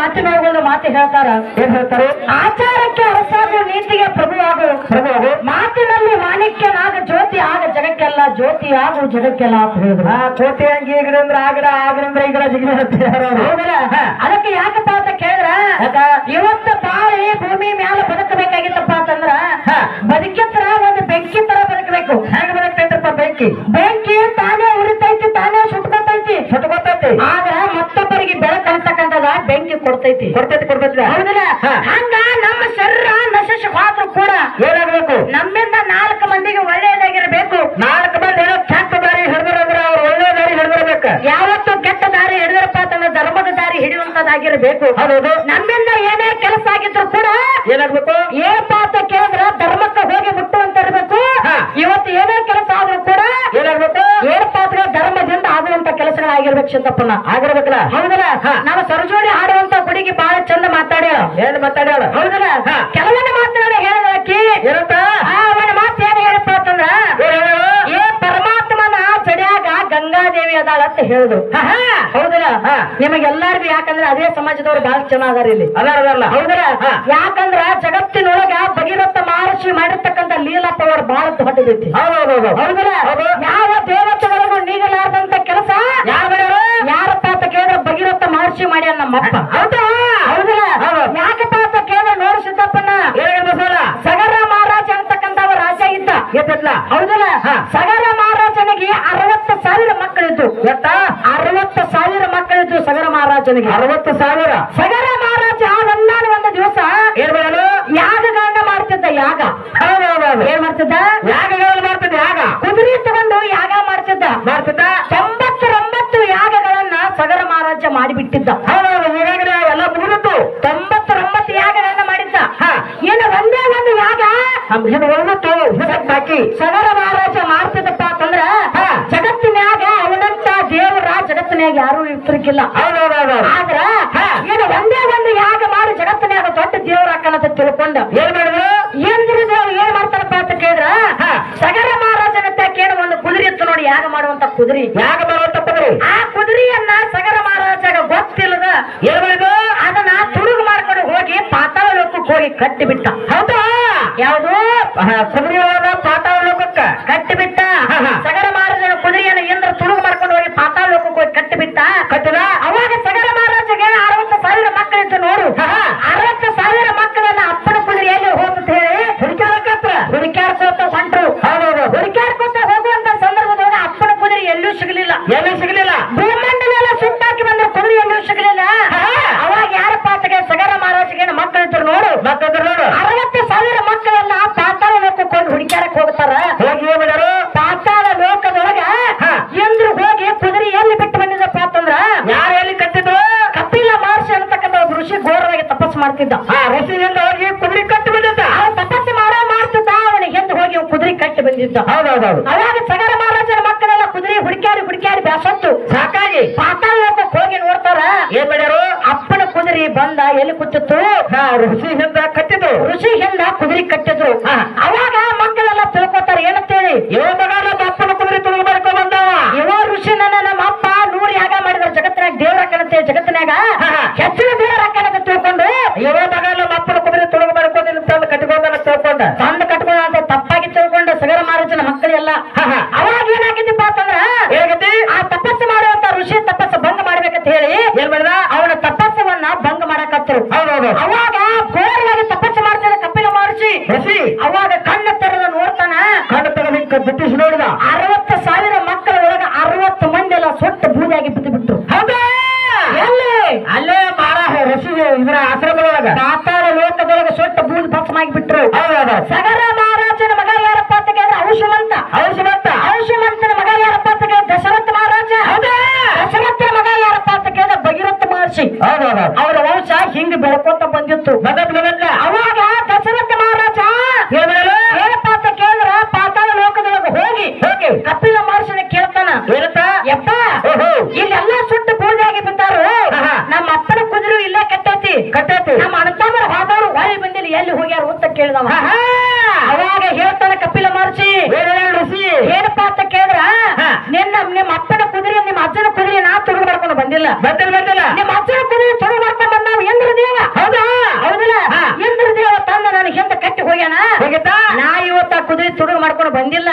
ಮಾತಿನೊಳಗೊಂದು ಮಾತು ಹೇಳ್ತಾರ ಏನ್ ಹೇಳ್ತಾರೆ ಆಚಾರಕ್ಕೆ ಅರಸಾಗು ನೀತಿಗೆ ಪ್ರಭುವಾಗು ಪ್ರಭು ಅವರು ಮಾತಿನಲ್ಲಿ ಮಾಣಿಕ್ಯನಾಗ ಜ್ಯೋತಿ ಆಗ ಜಗಕ್ಕೆಲ್ಲ ಜ್ಯೋತಿ ಆಗು ಜಗಕ್ಕೆಲ್ಲ ಅಂತ ಹೇಳಿದ್ರು ಆ ಕೋಟೆ ಅಂಗಿ ಈ ಗಿಡ ಅಂದ್ರೆ ಆ ಗಿಡ ಆ ಗಿಡ ಅಂದ್ರೆ ಈ ಗಿಡ ಜಿಗಿಡ ಅಂತ ಹೇಳ್ಯಾರ ಅವ್ರು. ಹೌದಲ್ಲ ಅದಕ್ಕೆ ಯಾಕಪ್ಪ ಅಂತ ಕೇಳಿದ್ರ ಯಾಕ? ಇವತ್ತ ಬಾಳಿ ಭೂಮಿ ಮ್ಯಾಲ ಬದುಕಬೇಕಾಗಿತ್ತಪ್ಪ ಅಂತಂದ್ರ ಹಾ. ಬದುಕಿತ್ರ ಒಂದು ಬೆಂಕಿ ತರ ಬದುಕಬೇಕು ಹೆಂಗ್ ಬರ್ತೈತಪ್ಪ ಬೆಂಕಿ ಬೆಂಕಿ ತಾನೇ ಉರಿತೈತಿ ತಾನೇ ಸುಟ್ಕೊತೈತಿ ಸುಟ್ಕೊತೈತಿ ಆದ್ರ ಮತ್ತೊಬ್ಬರಿಗೆ ಬೆಳಕು ಅಂತಕ್ಕಂಥದ ಬೆಂಕಿ ಕೊಡ್ತೈತಿ ಕೊಡ್ತೈತಿ ಕೊಡ್ತೈತಿ ಹೌದಲ್ಲ ಹಾ. ಹಂಗ ನಮ್ಮ ಶರೀರ ನಶಿಸಿ ಹೋದ್ರು ಕೂಡ ಏನಾಗ್ಬೇಕು ನಮ್ಮಿಂದ ನಾಲ್ಕು ಮಂದಿಗೆ ಒಳ್ಳೆಯದಾಗಿರ್ಬೇಕು ನಾಲ್ಕು ಮಂದಿ ಏನೋ ಕೆಟ್ಟ ದಾರಿ ಹಿಡಿದ್ರ ಅಂದ್ರೆ ಅವ್ರು ಒಳ್ಳೆ ದಾರಿ ಹಿಡಿದಿರ್ಬೇಕ ಯಾವತ್ತು ಕೆಟ್ಟ ದಾರಿ ಹಿಡಿದ್ರಪ್ಪ ಅಂತಂದ್ರೆ ಧರ್ಮದ ದಾರಿ ಹಿಡಿಯುವಂತದಾಗಿರ್ಬೇಕು ಹೌದು ನಮ್ಮಿಂದ ಏನೇ ಕೆಲಸ ಆಗಿದ್ರು ಕೂಡ ಏನಾಗ್ಬೇಕು ಏನಪ್ಪ ಅಂತ ಕೇಳಿದ್ರ ಧರ್ಮಕ್ಕೆ ಹೋಗಿ ಮುಟ್ಟುವಂತ ಇರ್ಬೇಕು ಹಾ. ಇವತ್ತು ಏನೇ ಕೆಲಸ ಆದ್ರೂ ಕೂಡ ಏನಾಗ್ಬೇಕು ಏನಪ್ಪ ಅಂದ್ರೆ ಧರ್ಮದಿಂದ ಆಗುವಂತ ಕೆಲಸಗಳಾಗಿರ್ಬೇಕು ಚಿಂತಪ್ಪನ ಆಗಿರ್ಬೇಕಲ್ಲ ಹೌದಲ್ಲ ಹಾ. ನಾವು ಸರಜೋಡಿ ಹಾಡುವಂತ ಹುಡುಗಿ ಬಹಳ ಚಂದ ಮಾತಾಡ್ಯಾಳ ಏನ್ ಮಾತಾಡ್ಯಾಳ ಹೌದಲ್ಲ ಹಾ. ಕೆಲವೊಂದು ಮಾತನಾಡಿ ಹೇಳಿದಕಿ ಏನಂತ ಅವನ ಮಾತು ಏನ್ ಹೇಳಪ್ಪ ಅಂತಂದ್ರ ಏನ್ ಹೇಳು? ಏ ಪರಮಾತ್ಮನ ಜಡ್ಯಾಗ ಗಂಗಾದೇವಿ ಅದಾಳ ಅಂತ ಹೇಳುದು ಹೌದಲ್ಲ ಹಾ. ನಿಮಗೆಲ್ಲರಿಗೂ ಯಾಕಂದ್ರೆ ಅದೇ ಸಮಾಜದವ್ರು ಬಹಳ ಜನ ಅದಾರ ಇಲ್ಲಿ ಅದಾರ ಅದಲ್ಲ ಹೌದಲ್ಲ ಹಾ. ಯಾಕಂದ್ರ ಜಗತ್ತಿನೊಳಗ ಭಗೀರಥ ಮಹರ್ಷಿ ಮಾಡಿರ್ತಕ್ಕಂಥ ಲೀಲಾ ಪವರ್ ಬಹಳ ದೊಡ್ಡದೈತಿ ಹೌದೌದು ಹೌದಲ್ಲ ಹೌದು. ಯಾವ ದೇವತೆಗಳಿಗೂ ನೀಗಲಾರ್ದಂತ ಕೆಲಸ ಯಾರ್ ಮಾಡ್ಯಾರ? ಯಾರಪ್ಪ ಅಂತ ಕೇಳಿದ್ರೆ ಭಗೀರಥ ಮಹರ್ಷಿ ಮಾಡ್ಯಾನ ನಮ್ಮಪ್ಪ ಹೌದಾ ಹೌದಲ್ಲ ಹೌದು. ಯಾಕಪ್ಪ ಅಂತ ಕೇಳಿದ್ರೆ ನೋಡು ಸಿದ್ದಪ್ಪನ ಏನಾಗಿದೆ ಸೋಲ ಸಗರ ಮಹಾರಾಜ ಅಂತಕ್ಕಂಥವ ರಾಜ ಇದ್ದ ಎತ್ತಿಟ್ಲ ಹೌದಲ್ಲ ಹಾ. ಸಗರ ಮಹಾರಾಜನಿಗೆ ಅರವತ್ತು ಸಾವಿರ ಮಕ್ಕಳಿದ್ದು ಎತ್ತ ಅರವತ್ತು ಸಾವಿರ ಮಕ್ಕಳಿದ್ದು ಸಗರ ಮಹಾರಾಜನಿಗೆ ಅರವತ್ತು ಸಾವಿರ ಸಗರ ಮಹಾರಾಜ ಒಂದಾನ ಒಂದು ದಿವಸ ಏನ್ ಮಾಡೋದು ಯಾಗಗಳನ್ನ ಮಾಡ್ತಿದ್ದ ಯಾಗ ಹೌದೌದೌದು ಏನ್ ಮಾಡ್ತಿದ್ದ ಯಾಗಗಳು ಮಾಡ್ತಿದ್ದೆ ಯಾಗ ಕುದುರೆ ತಗೊಂಡು ಯಾಗ ಮಾಡ್ತಿದ್ದ ಮಾಡ್ತಿದ್ದ ತೊಂಬತ್ತೊಂಬತ್ತು ಯಾಗಗಳನ್ನ ಸಗರ ಮಹಾರಾಜ ಮಾಡಿಬಿಟ್ಟಿದ್ದ ಹೌದೌದು ಈಗಾಗಲೇ ಎಲ್ಲ ಮುಗಿದಿತ್ತು ತೊಂಬತ್ತೊಂಬತ್ತು ಯಾಗಗಳನ್ನ ಮಾಡಿದ್ದ ಹಾ. ಇನ್ನು ಒಂದೇ ಒಂದು ಯಾಗ ಇದು ಉಳಿದಿತ್ತು ಹಿಸಕ್ ಹಾಕಿ ಸಗರ ಮಹಾರಾಜ ಮಾಡ್ತಿದ್ದಪ್ಪ ಅಂತಂದ್ರ ಹಾ. ಜಗತ್ತಿನ್ಯಾಗ ಅವನಂತ ದೇವರ ಜಗತ್ತಿನ್ಯಾಗ ಯಾರು ಇರ್ತಿರ್ಕಿಲ್ಲ ಹೌದೌದೌದು ಆದ್ರ ಹಾ. ಇನ್ನು ಒಂದೇ ಒಂದು ಯಾಗ ಮಾಡಿ ಜಗತ್ತಿನ್ಯಾಗ ದೊಡ್ಡ ದೇವ್ರ ಹಾಕಣತ ತಿಳ್ಕೊಂಡ ಏನ್ ಮಾಡಿದ್ರು ಏನ್ರಿ ದೇವ್ರು ಏನ್ ಮಾಡ್ತಾರಪ್ಪ ಅಂತ ಕೇಳಿದ್ರ ಹಾ. ಸಗರ ಮಹಾರಾಜನ ಕೇಳ ಒಂದು ಕುದುರೆ ಇತ್ತು ನೋಡಿ ಯಾಗ ಮಾಡುವಂತ ಕುದುರೆ ಯಾಗ ಬರುವಂತ ಪದರಿ ಆ ಕುದುರೆಯನ್ನ ಸಗರ ಮಹಾರಾಜಾಗ ಗೊತ್ತಿಲ್ಲದ ಏನ್ ಮಾಡಿದ್ರು ಅದನ್ನ ತುಡುಗು ಮಾಡ್ಕೊಂಡು ಹೋಗಿ ಪಾತಾಳ ಲೋಕಕ್ಕೆ ಹೋಗಿ ಕಟ್ಟಿ ಬಿಟ್ಟ ಹೌದಾ ಯಾವುದು ಕುದುರೆ ಒಳಗ ಪಾತಾಳ ಲೋಕಕ್ಕ ಕಟ್ಟಿಬಿಟ್ಟ ಹಾ, ಹಾ. ಸಗರ ಮಹಾರಾಜನ ಕುದುರೆಯನ್ನು ಇಂದ್ರ ತುಡುಗು ಮಾಡ್ಕೊಂಡು ಹೋಗಿ ಪಾತಾಳ ಲೋಕಕ್ಕೆ ಹೋಗಿ ಕಟ್ಟಿಬಿಟ್ಟ ಕಟ್ಟಿದ ಅವಾಗ ಸಗರ ಮಹಾರಾಜಗೆ ಅರವತ್ತು ಸಾವಿರ ಮಕ್ಕಳಿತ್ತು ನೋಡು ಹಾ, ಹಾ. ಅರವತ್ತು ಸಾವಿರ ಮಕ್ಕಳನ್ನ ಅಪ್ಪನ ಕುದುರೆ ಎಲ್ಲಿ ಹೋಗುತ್ತೆ ಹೇಳಿ ಹುಡುಕ್ಯಾಡಕತ್ರ ಹುಡುಕ್ಯಾಡ್ಕೋತ ಹೊಂಟ್ರು ಹೌದೌದು ಹುಡುಕ್ಯಾಡ್ಕೋತ ಹೋಗುವಂತ ಸಂದರ್ಭದೊಳಗೆ ಅಪ್ಪನ ಕುದುರೆ ಎಲ್ಲೂ ಸಿಗಲಿಲ್ಲ ಎಲ್ಲಿ ಸಿಗ್ಲಿಲ್ಲ ಭೂಮಂಡಲೆಲ್ಲ ಸುಟ್ಟಾಕಿ ಬಂದ್ರೆ ಕುದುರೆ ಎಲ್ಲೂ ಸಿಗಲಿಲ್ಲ ಹಾ. ಅವಾಗ ಯಾರಪ್ಪ ಆತಗೆ ಸಗರ ಮಹಾರಾಜಗೆ ಮಕ್ಕಳಿದ್ರು ನೋಡು ಮಕ್ಕಳು ನೋಡು ಅರವತ್ತು ಸಾವಿರ ಮಕ್ಕಳೆಲ್ಲ ಪಾತಾಳ ಲೋಕಕ್ಕೆ ಹೋಗಿ ಹುಡುಕ್ಯಾಡಕ್ ಹೋಗ್ತಾರ ಹೋಗಿ ಏನ್ ಮಾಡ್ಯಾರು ಪಾತಾಳ ಲೋಕದೊಳಗ ಹಾ. ಎಂದ್ರು ಹೋಗಿ ಕುದುರೆ ಎಲ್ಲಿ ಬಿಟ್ಟು ಬಂದಿದ್ದಪ್ಪ ಅಂತಂದ್ರ ಯಾರು ಎಲ್ಲಿ ಕಟ್ಟಿದ್ರು ಕಪಿಲ ಮಹರ್ಷಿ ಅಂತಕ್ಕಂಥ ಒಬ್ಬ ಋಷಿ ಘೋರವಾಗಿ ತಪಸ್ಸು ಮಾಡ್ತಿದ್ದ ಆ ಋಷಿಯಿಂದ ಹೋಗಿ ಕುದುರೆ ಕಟ್ಟಿ ಬಂದಿದ್ದ ಅವ ತಪಸ್ಸು ಮಾಡೋ ಮಾಡ್ತಿದ್ದ ಅವನಿಗೆ ಹಿಂದೆ ಹೋಗಿ ಅವ್ನ್ ಕುದುರೆ ಕಟ್ಟಿ ಬಂದಿದ್ದ ಹೌದೌದೌದು ಅವಾಗ ಸಗರ ಮಹಾರಾಜನ ಮಕ್ಕಳೆಲ್ಲ ಕುದುರೆ ಹುಡುಕ್ಯಾಡಿ ಹುಡುಕ್ಯಾಡಿ ಬ್ಯಾಸತ್ತು ಸಾಕಾಗಿ ಪಾತಾಳ ಲೋಕಕ್ಕೆ ಹೋಗಿ ನೋಡ್ತಾರ ಏನ್ ಮಾಡ್ಯಾರು ಅಪ್ಪನ ಕುದುರೆ ಬಂದ ಎಲ್ಲಿ ಕೂತಿತ್ತು ಆ ಋಷಿಯಿಂದ ಕಟ್ಟಿದ್ರು ಋಷಿ ಹಿಂದ ಕುದುರೆ ಕಟ್ಟಿದ್ರು ಹಾ. ಅವಾಗ ಮಕ್ಕಳೆಲ್ಲ ತಿಳ್ಕೊತಾರ ಏನಂತೇಳಿ ಇವ ಮಗ ನಮ್ಮ ಅಪ್ಪನ ಕುದುರೆ ತುಳಿದು ಬರ್ಕೊಂಡ್ ಬಂದವ ಇವ ಋಷಿ ನನ್ನ ನಮ್ಮ ಅಪ್ಪ ನೂರು ಯಾಗ ಮಾಡಿದ್ರ ಜಗತ್ತಿನಾಗ ದೇವ್ರ ಹಾಕಣತೆ ಜಗತ್ತಿನಾಗ ಹಾ, ಹಾ. ಹೆಚ್ಚಿನ ದೇವ್ರ ಹಾಕಣತೆ ತಿಳ್ಕೊಂಡು ಇವ ಮಗ ನಮ್ಮ ಅಪ್ಪನ ಕುದುರೆ ತುಳಿದು ಬರ್ಕೊಂಡು ಇಲ್ಲಿ ತಂದು ಕಟ್ಟಿಕೊಂಡ ತಿಳ್ಕೊಂಡ ತಂದು ಕಟ್ಕೊಂಡ ಅಂತ ತಪ್ಪಾಗಿ ತಿಳ್ಕೊಂಡು ಸಗರ ಮಹಾರಾಜನ ಮಕ್ಕಳೆಲ್ಲ ಹಾ, ಹಾ. ಅವಾಗ ಏನಾಗಿದ್ದಪ್ಪ ಅಂತಂದ್ರ ಹೇಗತಿ ಆ ತಪಸ್ಸು ಮಾಡುವಂತ ಋಷಿ ತಪಸ್ಸು ಭಂಗ ಮಾಡ್ಬೇಕಂತ ಹೇಳಿ ಏನ್ ಮಾಡಿದ ಅವನ ತಪಸ್ಸವನ್ನ ಭಂಗ ಮಾಡಕತ್ತರು ಹೌದೌದು ಅವಾಗ ಘೋರವಾಗಿ ತಪಸ್ಸು ಮಾಡ್ತಿದ್ದ ಕಪಿಲ ಮಹರ್ಷಿ ಋಷಿ ಅವಾಗ ಕಣ್ಣು ತೆರೆದ ನೋಡ್ತಾನ ಕಣ್ಣು ತೆಗೆದು ಬಿಟ್ಟಿಸಿ ನೋಡಿದ ಅರವತ್ತು ಸಾವಿರ ಮಕ್ಕಳ ಒಳಗ ಅರವತ್ತು ಮಂದಿ ಎಲ್ಲ ಸೊಟ್ಟು ಬೂದಿಯಾಗಿ ಬಿದ್ದು ಬಿಟ್ರು ಹೌದಾ ಎಲ್ಲಿ ಅಲ್ಲೇ ಮಾರ ಋಷಿ ಇದರ ಆಶ್ರಮದೊಳಗ ಪಾತಾಳ ಲೋಕದೊಳಗ ಸೊಟ್ಟು ಬೂದಿ ಭಸ್ಮಾಗಿ ಬಿಟ್ರು ಹೌದೌದು ಸಗರ ಮಹಾರಾಜನ ಮಗ ಯಾರಪ್ಪ ಅಂತ ಕೇಳಿದ್ರೆ ಔಷಮಂತ ಔಷಧತ್ತ ಔಷಮಂತನ ಮಗ ಯಾರಪ್ಪ ಅಂತ ಕೇಳಿದ್ರೆ ದಶರಥ ಮಹಾರಾಜ ದಶರಥನ ಮಗ ಯಾರಪ್ಪ ಅಂತ ಕೇಳಿದ್ರೆ ಭಗೀರಥ ಮಹರ್ಷಿ ಹೌದೌದು ಅವರ ವಂಶ ಹಿಂಗ್ ಬೆಳ್ಕೋತ ಬಂದಿತ್ತು ಮದದ್ ಮದದ್ಲ ಅವಾಗ ದಶರಥ ಮಹಾರಾಜ ಏನ್ ಮಾಡಿದ್ರು ಏನಪ್ಪ ಅಂತ ಕೇಳಿದ್ರ ಪಾತಾಳ ಲೋಕದೊಳಗೆ ಹೋಗಿ ಹೋಗಿ ಕಪಿಲ ಮಹರ್ಷಿನ ಕೇಳ್ತಾನ ಏನಂತ ಯಪ್ಪ ಓಹೋ ಇಲ್ಲೆಲ್ಲ ಸುಟ್ಟು ಬೂದಿಯಾಗಿ ಬಿದ್ದಾರು ಆಹಾ. ನಮ್ಮ ಅಪ್ಪನ ಕುದುರೆ ಇಲ್ಲೇ ಕಟ್ಟೈತಿ ಕಟ್ಟೈತಿ ನಮ್ಮ ಅಣ್ಣತಮ್ಮರ ಹೋದವರು ಹೊಳಿ ಬಂದಿಲ್ಲ ಎಲ್ಲಿ ಹೋಗ್ಯಾರ ಅಂತ ಕೇಳಿದವ ಆಹಾ. ಅವಾಗ ಹೇಳ್ತಾನ ಕಪಿಲ ಮಹರ್ಷಿ ಏನ್ ಹೇಳ್ಯಾನ ಋಷಿ ಏನಪ್ಪ ಅಂತ ಕೇಳಿದ್ರ ಹಾ. ನಿನ್ನ ನಿಮ್ಮ ಅಪ್ಪನ ಕುದುರೆ ನಿಮ್ಮ ಅಜ್ಜನ ಕುದುರೆ ನಾ ತುಡುಗು ಮಾಡ್ಕೊಂಡು ಬಂದಿಲ್ಲ ಬಂದಿಲ್ಲ ಬಂದಿಲ್ಲ ನಿಮ್ಮ ಅಜ್ಜನ ಕುದುರೆ ತುಡುಗು ಮಾಡ್ಕೊಂಡು ಬಂದಾವ ಎಂದು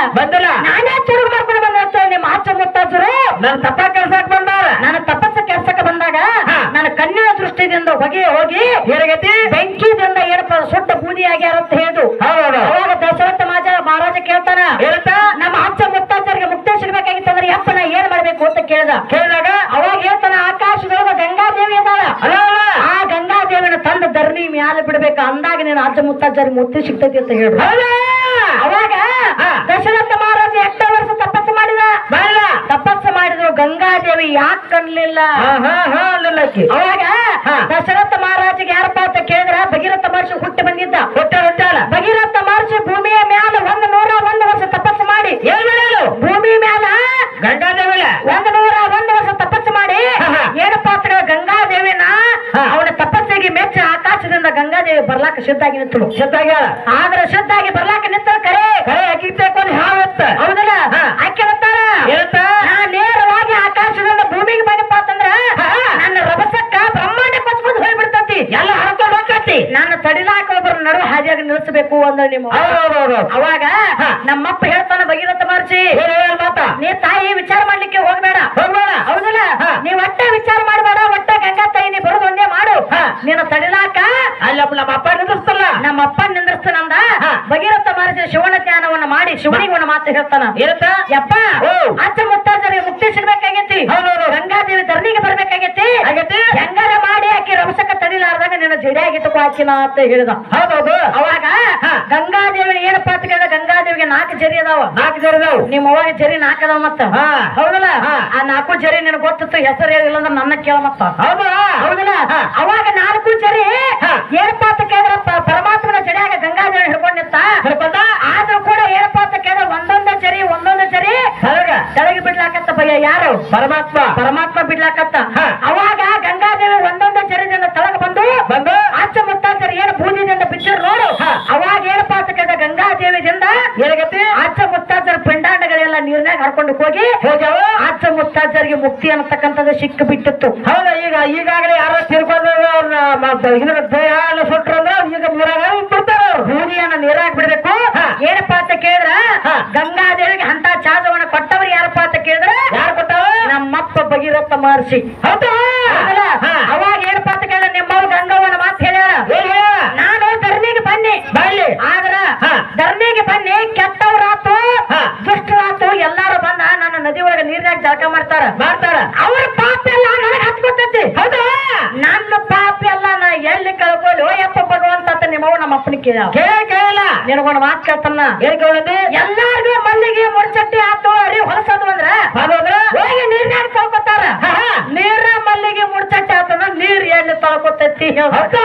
ಬಂದಿಲ್ಲ ನಾನೇ ತುಡುಗು ಮಾಡ್ಕೊಂಡು ಬಂದ ನಿಮ್ಮ ಆಚ ಮುತ್ತಾಜರು ನನ್ ತಪ್ಪ ಕೆಲ್ಸಕ್ ಬಂದಾರ ನಾನು ತಪಸ್ಸ ಕೆಲ್ಸಕ್ಕೆ ಬಂದಾಗ ಹಾ. ನನ್ನ ಕಣ್ಣಿನ ದೃಷ್ಟಿಯಿಂದ ಹೊಗೆ ಹೋಗಿ ಏನಾಗೈತಿ ಬೆಂಕಿದಿಂದ ಏನಪ್ಪ ಸುಟ್ಟ ಬೂದಿ ಆಗ್ಯಾರ ಅಂತ ಹೇಳಿದ್ರು ಹೌದೌದು ಅವಾಗ ದಶರಥ ಮಾಜ ಮಹಾರಾಜ ಕೇಳ್ತಾನ ಏನಂತ ನಮ್ಮ ಅಚ್ಚ ಮುತ್ತಾಚರಿಗೆ ಮುಕ್ತಿ ಸಿಗ್ಬೇಕಾಗಿತ್ತು ಅಂದ್ರೆ ಯಪ್ಪ ನಾ ಏನ್ ಮಾಡ್ಬೇಕು ಅಂತ ಕೇಳ್ದ ಕೇಳಿದಾಗ ಅವಾಗ ಹೇಳ್ತಾನ ಆಕಾಶದೊಳಗ ಗಂಗಾದೇವಿ ಅದಾಳ ಅಲ್ಲ ಅಲ್ಲ ಆ ಗಂಗಾದೇವಿನ ತಂದ ಧರಣಿ ಮ್ಯಾಲ ಬಿಡ್ಬೇಕು ಅಂದಾಗ ನೀನು ಅಜ್ಜ ಮುತ್ತಾಚಾರಿ ಮುಕ್ತಿ ಸಿಗ್ತೈತಿ ಅಂತ ಹೇಳು ಹೌದಾ ಅವಾಗ ಹಾ. ದಶರಥ ಮಹಾರಾಜ ಎಷ್ಟು ವರ್ಷ ತಪಸ್ಸು ಮಾಡಿದ ಮಾಡಿಲ್ಲ ತಪಸ್ಸು ಮಾಡಿದ್ರು ಗಂಗಾದೇವಿ ಯಾಕೆ ಕಣ್ಲಿಲ್ಲ ಹಾ ಹಾ ಹಾ ಅಲ್ಲಕ್ಕಿ ಅವಾಗ ಹಾ. ದಶರಥ ಮಹಾರಾಜಿಗೆ ಯಾರಪ್ಪ ಅಂತ ಕೇಳಿದ್ರ ಭಗೀರಥ ಮಹರ್ಷಿ ಹುಟ್ಟಿ ಬಂದಿದ್ದ ಹೊಟ್ಟೆ ಹೊಟ್ಟಾಲ ಭಗೀರಥ ಮಹರ್ಷಿ ಭೂಮಿಯ ಮ್ಯಾಲ ಒಂದು ನೂರ ಒಂದು ವರ್ಷ ತಪಸ್ಸು ಮಾಡಿ ಏನ್ ಮಾಡಲು ಭೂಮಿ ಮ್ಯಾಲ ಗಂಗಾದೇವಿಲ ಒಂದು ನೂರ ಒಂದು ವರ್ಷ ತಪಸ್ಸು ಮಾಡಿ ಹಾ, ಹಾ. ಏನಪ್ಪ ಅಂತ ಗಂಗಾದೇವಿನ ಹಾ. ಅವನ ತಪಸ್ಸಿಗೆ ಮೆಚ್ಚ ಆಕಾಶದಿಂದ ಗಂಗಾದೇವಿ ಬರ್ಲಾಕ ಸಿದ್ಧಾಗಿ ನಿಂತಳು ಸಿದ್ಧಾಗ್ಯಾಳ ಆದ್ರೆ ಸಿದ್ಧಾಗಿ ಬರ್ಲಾಕ ನಿಂತಳು ಕರೆ ಕರೆ ಅಕ್ಕಿತ್ತೇಕೊಂಡು ಹಾವತ್ತ ಹೌದಲ್ಲ ಹಾ. ಆಕೆ ಅಂತಾಳ, ಏನಂತ ನಾ ನೇರವಾಗಿ ಆಕಾಶದಿಂದ ಭೂಮಿಗೆ ಬಂದಪ್ಪ ಅಂತಂದ್ರ ಹಾ. ನನ್ನ ರಭಸಕ್ಕ ಬ್ರಹ್ಮಾಂಡ ಕೊಚ್ಕೊಂಡು ಹೋಗ್ಬಿಡ್ತತಿ ಎಲ್ಲ ಹರ್ಕೊಂಡು ಹೋಗ್ತತಿ ನಾನು ತಡಿಲಾಕ ಒಬ್ಬರ ನಡು ಹಾದಿಯಾಗಿ ನಿಲ್ಲಿಸಬೇಕು ಅಂದ ನಿಮ್ಮ ಹೌದೌದೌದು ಅವಾಗ ಹಾ. ನಮ್ಮಪ್ಪ ಹೇಳ್ತಾನ ಭಗೀರಥ ಮಹರ್ಷಿ ಏನ್ ಹೇಳ ಮಾತ ನೀ ತಾಯಿ ವಿಚಾರ ಮಾಡ್ಲಿಕ್ಕೆ ಹೋಗ್ಬೇಡ ಹೋಗ್ಬೇಡ ಹೌದಲ್ಲ ಹಾ. ನೀ ಒಟ್ಟ ವಿಚಾರ ಮಾಡಬೇಡ ಒಟ್ಟ ಗಂಗಾ ತಾಯಿ ನೀ ಬರೋದು ಒಂದೇ ಮಾಡು ಹಾ. ನೀನು ತಡಿಲಾಕ ಅಲ್ಲಪ್ಪ ನಮ್ಮ ಅಪ್ಪ ನಿಂದಿಸ್ತಲ್ಲ ನಮ್ಮ ಅಪ್ಪ ನಿಂದ್ರಸ್ತಾನಂದ ಹಾ. ಭಗೀರಥ ಮಹರ್ಷಿ ಶಿವನ ಧ್ಯಾನವನ್ನ ಮಾಡಿ ಶಿವನಿಗೆ ಒಂದು ಮಾತು ಹೇಳ್ತಾನ ಏನಂತ ಯಪ್ಪ ಓ. ಅಚ್ಚ ಮುತ್ತಾಜರಿಗೆ ಮುಕ್ತಿ ಸಿಗ್ಬೇಕಾಗೈತಿ ಹೌದೌದು. ಗಂಗಾದೇವಿ ಧರಣಿಗೆ ಬರ್ಬೇಕಾಗೈತಿ ಆಗೈತಿ? ಹೆಂಗಾರ ಮಾಡಿ ಆಕಿ ರಭಸಕ್ಕ ತಡಿಲಾರ್ದಾಗ ನಿನ್ನ ಜಡಿಯಾಗಿಟ್ಟುಕೋ ಹಾಕಿನ ಅಂತ ಹೇಳಿದ ಹೌದೌದು ಅವಾಗ ಹಾ. ಗಂಗಾದೇವಿ ಏನಪ್ಪ ಅಂತ ಕೇಳಿದ ಗಂಗಾದೇವಿಗೆ ನಾಲ್ಕು ಜರಿ ಅದಾವ ನಾಲ್ಕು ಜರಿದಾವ್ ನಿಮ್ಮ ಅವಾಗ ಜರಿ ನಾಲ್ಕು ಅದಾವ ಮತ್ತ ಹಾ. ಹೌದಲ್ಲ ಹಾ. ಆ ನಾಲ್ಕು ಜರಿ ನಿನಗೆ ಗೊತ್ತಿತ್ತು ಹೆಸರು ಹೇಳಿಲ್ಲ ಅಂದ್ರೆ ನನ್ನ ಕೇಳ ಮತ್ತ ಹೌದಾ ಹೌದಲ್ಲ ಹಾ. ಅವಾಗ ನಾಲ್ಕು ಜರಿ ಹಾ. ಏನಪ್ಪ ಅಂತ ಕೇಳಿದ್ರ ಪ- ಪರಮಾತ್ಮನ ಜಡಿಯಾಗ ಗಂಗಾದೇವಿ ಹಿಡ್ಕೊಂಡ್ ನಿಂತ ಹಿಡ್ಕೊಂಡ? ಆದ್ರೂ ಕೂಡ ಏನಪ್ಪ ಅಂತ ಕೇಳಿದ್ರೆ ಒಂದೊಂದೇ ಜರಿ ಒಂದೊಂದೇ ಜರಿ ಹೊರಗ ಕೆಳಗೆ ಬಿಡ್ಲಾಕತ್ತ ಭಯ ಯಾರು ಪರಮಾತ್ಮ ಪರಮಾತ್ಮ ಬಿಡ್ಲಾಕತ್ತ ಹಾ. ಅವಾಗ ಗಂಗಾದೇವಿ ಒಂದೊಂದೇ ಜರಿದಿಂದ ತಳಗ ಬಂದು ಬಂದು ಆಚ ಮುತ್ತಾಚರಿ ಏನು ಬೂದಿದಿಂದ ಬಿದ್ದಿರ್ ನೋಡು ಹಾ. ಅವಾಗ ಏನಪ್ಪ ಅಂತ ಕೇಳಿದ ಗಂಗಾದೇವಿದಿಂದ ಏನಾಗೈತಿ ಆಚ ಮುತ್ತಾಚರ ಪಿಂಡಾಂಡಗಳೆಲ್ಲ ನೀರ್ನಾಗ ಹರ್ಕೊಂಡು ಹೋಗಿ ಹೋಗ್ಯಾವ ಆಚ ಮುತ್ತಾಚರಿಗೆ ಮುಕ್ತಿ ಅನ್ನತಕ್ಕಂಥದ್ದು ಸಿಕ್ಕು ಬಿಟ್ಟಿತ್ತು ಹೌದಾ ಈಗ ಈಗಾಗಲೇ ಯಾರೋ ತಿರ್ಕೊಂಡು ಅವ್ರನ್ನ ಮ- ಇದ್ರ ದೇಹ ಎಲ್ಲ ಸುಟ್ರು ಅಂದ್ರೆ ಈಗ ನೀರಾಗ ಬಿಡ್ತಾರ ಅವ್ರು ಭೂಮಿಯನ್ನ ನೀರಾಗ ಬಿಡ್ಬೇಕು ಹಾ. ಏನಪ್ಪಾ ಅಂತ ಕೇಳಿದ್ರ ಹಾ. ಗಂಗಾದೇವಿಗೆ ಅಂತ ಚಾಜವನ್ನ ಕೊಟ್ಟವ್ರು ಯಾರಪ್ಪ ಅಂತ ಕೇಳಿದ್ರ ಯಾರು ಕೊಟ್ಟಾವ ನಮ್ಮಪ್ಪ ಭಗೀರಥ ಮಹರ್ಷಿ ಹೌದಾ ಹೌದಲ್ಲ? ಹಾ. ಅವಾಗ ಏನಪ್ಪ ಅಂತ ಕೇಳಿದ್ರ ನಿಮ್ಮವ್ರು ಗಂಗವ್ವನ ಮಾತು ಹೇಳ್ಯಾರ ಏನ್ ಹೇಳ ನಾನು ಧರ್ಮಿಗೆ ಬನ್ನಿ ಬಾಯ್ಲಿ ಆದ್ರ ಹಾ. ಧರ್ಮಿಗೆ ಬನ್ನಿ ಕೆಟ್ಟವ್ರಾತು ಹಾ. ದುಷ್ಟರಾತು ಎಲ್ಲಾರು ಬಂದ ನನ್ನ ನದಿ ಒಳಗ ನೀರ್ನಾಗ ಜಳಕ ಮಾಡ್ತಾರ ಮಾಡ್ತಾರ ಅವ್ರ ಪಾಪ ಎಲ್ಲ ನನಗೆ ಹಚ್ಕೊತೈತಿ ಹೌದಾ ನನ್ನ ಪಾಪ ಎಲ್ಲ ನಾ ಎಲ್ಲಿ ಕಳ್ಕೊಳ್ಳಿ ಓ ಯಪ್ಪ ಭಗವಂತ ಅಂತ ನಿಮ್ಮವ್ವ ನಮ್ಮ ಅಪ್ಪನ ಕೇಳ ಕೇಳ ಕೇಳಲ್ಲ ನಿನಗೊಂದು ಮಾತು ಕೇಳ್ತಾನ ಏನ್ ಕೇಳದಿ ಎಲ್ಲಾರ್ಗೂ ಮಲ್ಲಿಗೆ ಮುಡ್ಚಟ್ಟಿ ಆತು ಅರಿ ಹೊಲಸದು ಅಂದ್ರ ಹೌದ್ರ ಹೋಗಿ ನೀರ್ನಾಗ ತೊಳ್ಕೊತಾರ ಹಾ, ಹಾ. ನೀರ ಮಲ್ಲಿಗೆ ಮುಡ್ಚಟ್ಟಿ ಆತಂದ್ರ ನೀರ್ ಎಲ್ಲಿ ತೊಳ್ಕೊತೈತಿ ಹೇಳ್ದ. ಹೌದಾ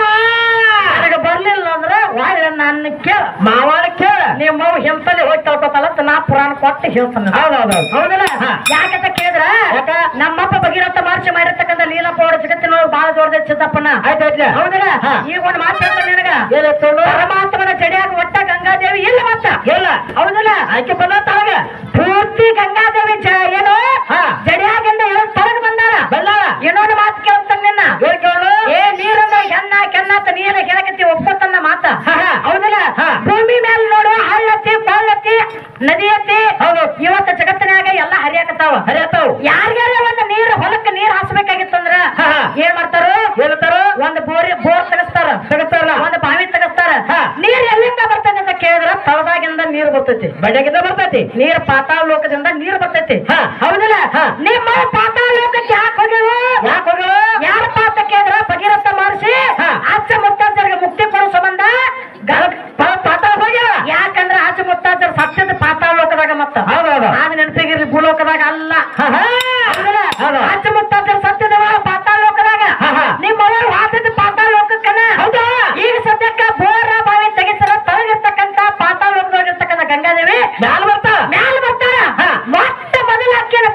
ನನಗೆ ಬರ್ಲಿಲ್ಲ ಅಂದ್ರ ಒಳ್ಳೆ ನನ್ನ ಕೇಳ ಮಾವನ ಕೇಳ ನಿಮ್ಮ ಹಿಂಸಲಿ ಹೋಗಿ ತೊಳ್ಕೊತಾಳ ಅಂತ ನಾ ಪುರಾಣ ಕೊಟ್ಟು ಹೇಳ್ತಾನೆ ಹೌದೌದು ಹೌದಲ್ಲ ಹಾ. ಯಾಕಂತ ಕೇಳಿದ್ರ ಯಾಕ? ನಮ್ಮಪ್ಪ ಭಗೀರಥ ಮಹರ್ಷಿ ಮಾಡಿರ್ತಕ್ಕಂಥ ನೀಲಪ್ಪ ಅವರ ಜಗತ್ತಿನೊಳಗೆ ಬಹಳ ದೊಡ್ಡದ ಚಿತ್ತಪ್ಪನ ಆಯ್ತಾಯ್ತು ಹೌದಲ್ಲ ಹಾ. ಈಗ ಒಂದು ಮಾತು ಹೇಳ್ತಾನೆ ನಿನಗ ಏನಾಯ್ತು ಪರಮಾತ್ಮನ ಜಡಿಯಾಗ ಒಟ್ಟ ಗಂಗಾದೇವಿ ಇಲ್ಲ ಮತ್ತ ಇಲ್ಲ ಹೌದಲ್ಲ ಆಯ್ಕೆ ಬಂದ ತಳಗ ಪೂರ್ತಿ ಗಂಗಾದೇವಿ ಜ ಏನು ಹಾ. ಜಡಿಯಾಗಿಂದ ಏನು ತೊಲಗ ಬಂದಾಳ ಬಂದಾಳ ಇನ್ನೊಂದು ಮಾತು ಕೇಳ್ತಾನೆ ನಿನ್ನ ಏನ್ ಕೇಳು ಏ ನೀರನ್ನ ಹೆಣ್ಣ ಕೆನ್ನಾತ ನೀರ ಹೇಳಕತ್ತಿ ಒಪ್ಪತ್ತನ್ನ ಮಾತ ಹಾ, ಹಾ. ಹೌದಲ್ಲ ಹಾ. ಭೂಮಿ ಮೇಲೆ ನೋಡು ಹಳ್ಳತ್ತಿ ಕೊಳ್ಳತ್ತಿ ನದಿ ಎತ್ತಿ ಹೌದು ಇವತ್ತ ಜಗತ್ತಿನಾಗ ಎಲ್ಲ ಹರಿಯಾಕತ್ತಾವ ಹರಿಯತ್ತಾವ್ ಯಾರಿಗಾರ ಒಂದು ನೀರ್ ಹೊಲಕ್ಕೆ ನೀರ್ ಹಾಸ್ಬೇಕಾಗಿತ್ತಂದ್ರ ಹಾ, ಹಾ. ಏನ್ ಮಾಡ್ತಾರು ಏನಂತಾರು ಒಂದು ಬೋರಿ ಬೋರ್ ತೆಗಸ್ತಾರ ತೆಗಿತಾರಲ್ಲ ಒಂದು ಬಾವಿ ತೆಗಸ್ತಾರ ಹಾ. ನೀರ್ ಎಲ್ಲಿಂದ ಬರ್ತದೆ ಅಂತ ಕೇಳಿದ್ರ ತಳದಾಗಿಂದ ನೀರ್ ಬರ್ತೈತಿ ಬಡ್ಯಾಗಿಂದ ಬರ್ತೈತಿ ನೀರ್ ಪಾತಾಳ ಲೋಕದಿಂದ ನೀರ್ ಬರ್ತೈತಿ ಹಾ. ಹೌದಲ್ಲ ಹಾ. ನಿಮ್ಮ ಪಾತಾಳ ಲೋಕಕ್ಕೆ ಯಾಕೆ ಹೋಗ್ಯಾವ ಯಾಕೆ ಹೋಗಲ್ಲ ಯಾರಪ್ಪ ಅಂತ ಕೇಳಿದ್ರ ಭಗೀರಥ ಮಹರ್ಷಿ ಹಾ. ಅಚ್ಚ ಮುತ್ತಾಚರಿಗೆ ಮುಕ್ತಿ ಕೊಡೋ ಸಂಬಂಧ ಗ- ಪ- ಪಾತಾಳ ಹೋಗ್ಯಾವ ಯಾಕಂದ್ರ ಅಚ್ಚ ಮುತ್ತಾಚರ ಸತ್ಯದ ಪಾತಾಳ ಲೋಕದಾಗ ಮತ್ತ ಹೌದೌದು ಆಗ ನೆನಪಿಗಿರ್ಲಿ ಭೂಲೋಕದಾಗ ಅಲ್ಲ ಹಾ, ಹಾ. ಹೌದಲ್ಲ? ಹೌದು. ಅಚ್ಚ ಮುತ್ತಾಚರ ಸತ್ಯದವ ಪಾತಾಳ ಲೋಕದಾಗ ಹಾ, ಹಾ. ನಿಮ್ಮ ಅವರು ವಾಸದ ಪಾತಾಳ ಲೋಕಕ್ಕನ ಹೌದಾ? ಈಗ ಸದ್ಯಕ್ಕ ಬೋರ ಬಾವಿ ತೆಗಿಸರ ತಳಗಿರ್ತಕ್ಕಂತ ಪಾತಾಳ ಲೋಕದೊಳಗಿರ್ತಕ್ಕಂಥ ಗಂಗಾದೇವಿ ಮ್ಯಾಲ ಬರ್ತಾಳ ಮ್ಯಾಲ ಬರ್ತಾರ ಹಾ. ಮೊಟ್ಟ ಮೊದಲ ಅಕ್ಕಿನ